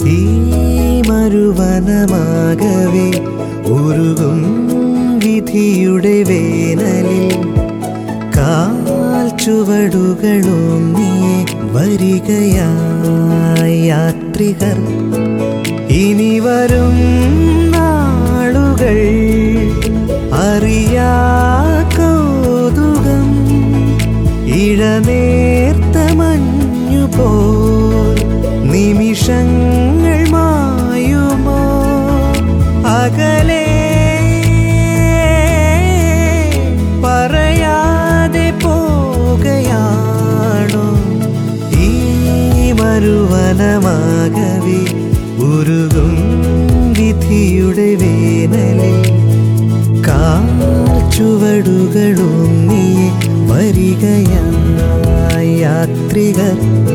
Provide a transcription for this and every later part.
ഈ മരുവനമാകവേ ഉരുകും വിധിയുടെ വേനലിൽ കാൽ ചുവടുകളൊന്നിയെ വരികയായി യാത്രികർ ഇനി വരും നാളുകൾ അറിയാ കൗതുകം ഇഴനേർത്ത മഞ്ഞുപോൽ നിമിഷങ്ങൾ മായുമോ അകലെ പറയാതെ പോകയാണോ ഈ മരുവനമാകവേ ഉരുകും വിധിയുടെ വേനലിൽ കാൽ ചുവടുകളൊന്നിയെ വരികയായി യാത്രികർ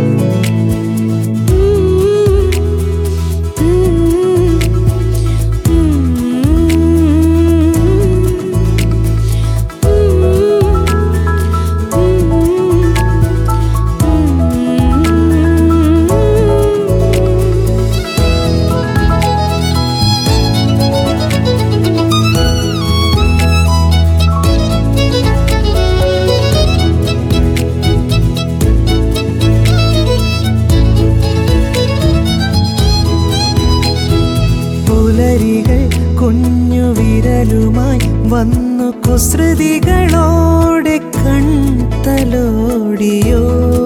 പുലരികൾ കുഞ്ഞു വിരലുമായി വന്നു കുസൃതികളോടെ കൺതലോടിയോ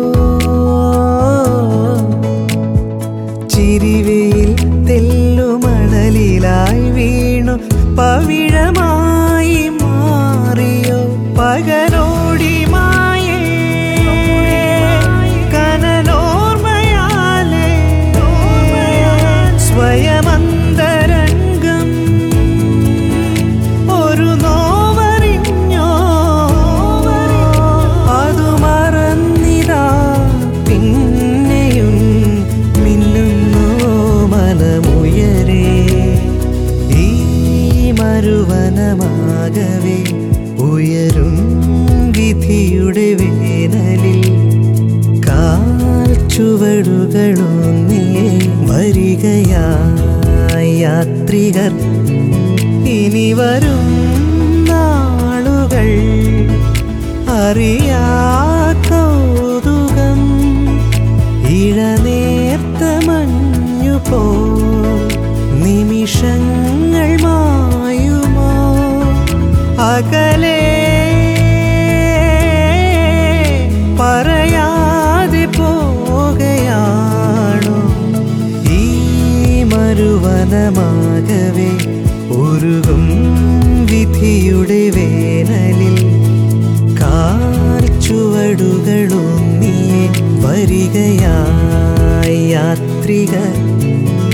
ചിരിവയിൽ തെല്ലുമണലിലായി വീണു പവിഴമായി മാറിയോ പകലോടി മായേ കനലോർമ്മയാലേ സ്വയമന്തരംഗം ഒരു നോവറിഞ്ഞോ അതു മറന്നിതാ പിന്നെയും മിന്നുന്നു മനമുയരേ ഈ മരുവനമാകവേ ഉയരും വിധിയുടെ വേനലിൽ കാൽ ചുവടുകളൊന്നിയെ വരികയായി യാത്രികർ ഇനി വരും നാളുകൾ അറിയാ കൗതുകം ഇഴനേർത്ത മഞ്ഞുപോ നിമിഷങ്ങൾ മായുമോ അകലെ പറയാതെ പോകയാണോ ഈ മരുവനമാകവേ ഉരുകും വിധിയുടെ വേനലിൽ കാൽ ചുവടുകളൊന്നിയെ വരികയായി യാത്രികർ